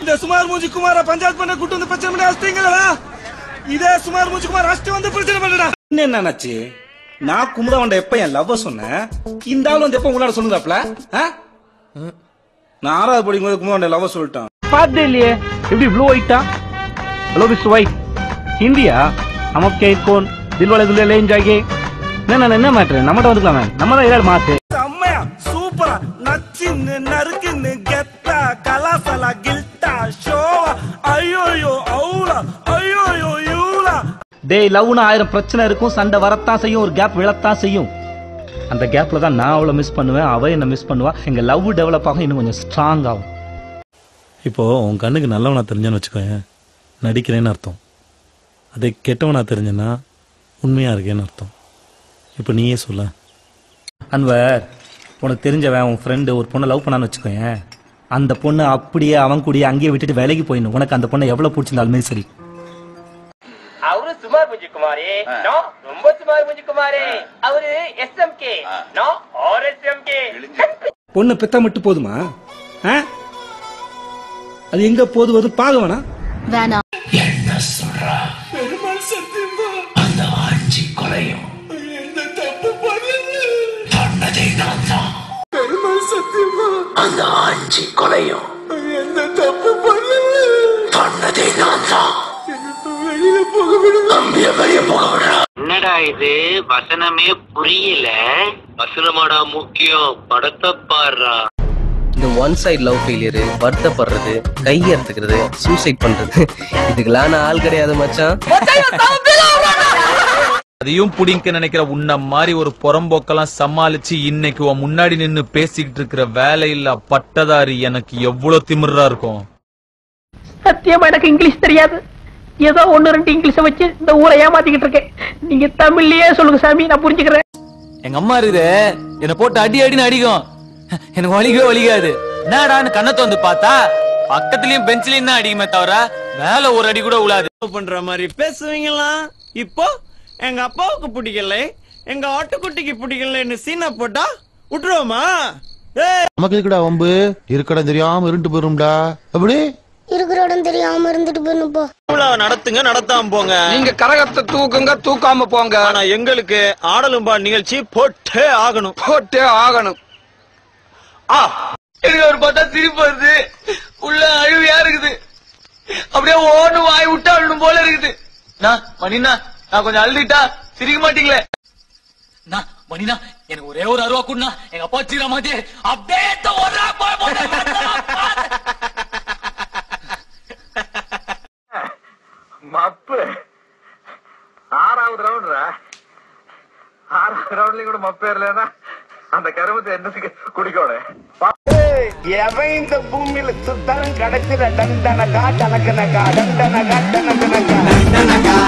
இந்த சுமார் மூஞ்சி குமார பஞ்சாயத்து பண்ண கூட்டு வந்து பிரச்சனை பண்ணி அடிச்சிட்டீங்களா இதே சுமார் மூஞ்சி குமார் அஷ்டம் வந்து பிரச்சனை பண்ணடா என்ன என்னாச்சு நான் குமுதவண்ட எப்ப என் லவ் சொன்னேன் இந்த ஆள் வந்து எப்ப உங்களால சொன்னதாப்ல நான் ஆறாவது படிக்கும்போது குமுதவண்ட லவ் சொல்லிட்டான் பார்த்தே இல்லையே எப்படி ப்ளூ ஒயிட்டா ஹலோ மிஸ்டர் ஒயிட் ஹிந்தியா हम आपके कौन दिल वाले दुल्हे ले जाएंगे என்ன என்ன என்ன மேட்ரு நம்மகிட்ட வந்துக்கலாம் மேம் நம்ம தான் ஏழு மாசு செம்மையா சூப்பரா நச்சின்னு நறுக்குன்னு கெத்தா கலாசலா கில்ட்டா ஷோவா ஐயோயோ அவுலா ஐயோயோ யூலா டேய் லவ்னு ஆயிரம் பிரச்சனை இருக்கும் சண்டை வரத்தான் செய்யும் ஒரு கேப் விழத்தான் செய்யும் அந்த கேப்ல தான் நான் அவளை மிஸ் பண்ணுவேன் அவ என்ன மிஸ் பண்ணுவா எங்க லவ் டெவலப் ஆகும் இன்னும் கொஞ்சம் ஸ்ட்ராங் ஆகும் இப்போ உன் கண்ணுக்கு நல்லவனா தெரிஞ்சான்னு வச்சுக்கோயேன் நடிக்கிறேன்னு அர்த்தம் அதே கெட்டவனா தெரிஞ்சேன்னா உண்மையா இருக்கேன்னு அர்த்தம் இப்போ நீயே சொல்ல அன்வர் உனக்கு தெரிஞ்சவன் உன் ஃப்ரெண்டு ஒரு பொண்ணை லவ் பண்ணான்னு வச்சுக்கோயேன் அந்த பொண்ணு அப்படியே அவன் கூடயே அங்கேயே விட்டுட்டு வேலைக்கு போயிடணும் உனக்கு அந்த பொண்ணை எவ்வளவு பிடிச்சிருந்தாலுமே சரி அவரு சுமார் முஞ்சி குமாரி நோ ரொம்ப சுமார் முஞ்சி குமாரி அவரு எஸ்எம்கே நோ ஆர் எஸ்எம்கே பொண்ணு பெத்தா மட்டும் போதுமா ஆ? அது எங்க போதுவது பாக வேணா வேணாம் என்னடா இது வசனமே புரியல வசனமாடா முக்கியம் படத்தை பாடுறா இந்த ஒன் சைடு லவ் ஃபெயிலியர் வருத்தப்படுறது கையறுத்துக்கிறது சூசைட் பண்றது இதுக்கெல்லாம் நான் ஆள் கிடையாது மச்சான் அதையும் புடிங்க நினைக்கிற உன்ன மாதிரி ஒரு புறம்போக்கெல்லாம் சமாளிச்சு இன்னைக்கு உன் முன்னாடி நின்னு பேசிக்கிட்டு இருக்கிற வேலையில்லா பட்டதாரி எனக்கு எவ்வளவு திமிரா இருக்கும் சத்தியமா எனக்கு இங்கிலீஷ் தெரியாது ஏதோ ஒன்னு ரெண்டு இங்கிலீஷ வச்சு இந்த ஊரை ஏமாத்திக்கிட்டு இருக்கேன் நீங்க தமிழ்லயே சொல்லுங்க சாமி நான் புரிஞ்சுக்கிறேன் எங்க அம்மா இருக்குது என்ன போட்டு அடி அடின்னு அடிக்கும் எனக்கு வலிக்கவே வலிக்காது என்னடான்னு கண்ணத்தை வந்து பார்த்தா பக்கத்துலயும் பெஞ்சிலையும் தான் அடிக்குமே தவிர மேல ஒரு அடி கூட உழாது பண்ற மாதிரி பேசுவீங்களா இப்போ எங்க அப்பாவுக்கு பிடிக்கல எங்க ஆட்டுக்குட்டிக்கு பிடிக்கலன்னு சீனை போட்டா விட்டுருவோமா நமக்கு எதுக்குடா வம்பு இருக்கடா தெரியாம இருண்டு போயிரும்டா அப்படி இருக்கிற இடம் தெரியாம இருந்துட்டு போயின்னு போ நடத்துங்க நடத்தாம போங்க நீங்க கரகத்தை தூக்குங்க தூக்காம போங்க ஆனா எங்களுக்கு ஆடலும்பா நிகழ்ச்சி போட்டே ஆகணும் போட்டே ஆகணும் எனக்கு ஒரு பார்த்தா சிரிப்பு வருது உள்ள அழுவியா இருக்குது அப்படியே ஓடு வாய் விட்டு அழுணும் போல இருக்குது நான் மணினா நான் கொஞ்சம் அழுதுட்டா சிரிக்க மாட்டீங்களே நான் மணினா எனக்கு ஒரே ஒரு அருவா குடுனா எங்க அப்பா சீர மாட்டே அப்படியே ஒரு மப்பு ஆறாவது ரவுண்ட்ரா ஆறாவது ரவுண்ட்லயும் கூட மப்பு ஏறலன்னா அந்த கருமத்தை என்னத்துக்கு குடிக்கோட எவன் இந்த பூமியில சுத்தரம் கிடைச்சிட தண்டனகா டனக்கனகா டண்டனகா டனக்கனகா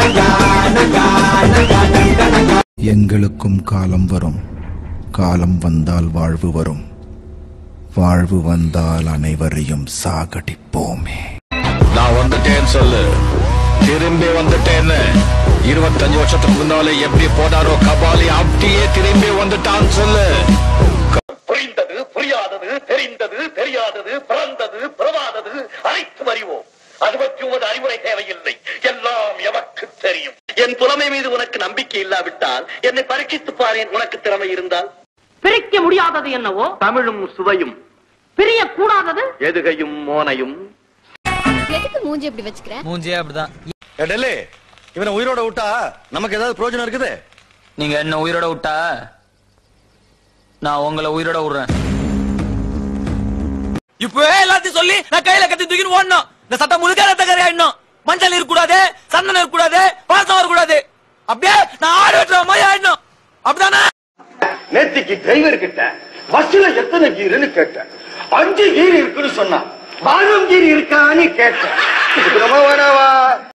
எங்களுக்கும் காலம் வரும் காலம் வந்தால் வாழ்வு வரும் வாழ்வு வந்தால் அனைவரையும் சாகடிப்போமே நான் வந்துட்டேன்னு சொல்லு திரும்பி வந்துட்டேன்னு இருபத்தஞ்சு வருஷத்துக்கு முன்னாலே எப்படி போனாரோ கபாலி அப்படியே திரும்பி வந்துட்டான்னு சொல்லு புரிந்தது புரியாதது தெரிந்தது தெரியாதது பிறந்தது பிறவாதது அனைத்தும் அறிவோம் அது பற்றி உமது அறிவுரை தேவையில்லை எல்லாம் எமக்கு தெரியும் என் புலமை மீது உனக்கு நம்பிக்கை இல்லாவிட்டால் என்னை பரீட்சித்து பாரேன் உனக்கு திறமை இருந்தால் பிரிக்க முடியாதது என்னவோ தமிழும் சுவையும் பிரிய கூடாதது எதுகையும் மோனையும் எதுக்கு மூஞ்சி இப்படி வச்சுக்கிற மூஞ்சே அப்படிதான் டெல்லி இவனை உயிரோட விட்டா நமக்கு ஏதாவது பிரயோஜனம் இருக்குது நீங்க என்ன உயிரோட விட்டா நான் உங்களை உயிரோட விடுறேன் இப்பவே எல்லாத்தையும் சொல்லி நான் கையில கத்தி தூக்கின்னு ஓடணும் இந்த சட்டம் முழுக்க ரத்தக்கரை ஆயிடணும் மஞ்சள் இருக்கக்கூடாது சந்தனம் இருக்கக்கூடாது பாசம் வரக்கூடாது அப்படியே நான் ஆடு வெட்டுற மாதிரி ஆயிடணும் அப்படிதானே நேத்திக்கு டிரைவர் கிட்ட பஸ்ல எத்தனை கீருன்னு கேட்டேன் அஞ்சு கீர் இருக்குன்னு சொன்னான் பாகம் கீர் இருக்கான்னு கேட்டேன் இது ரொம்ப வேணாவா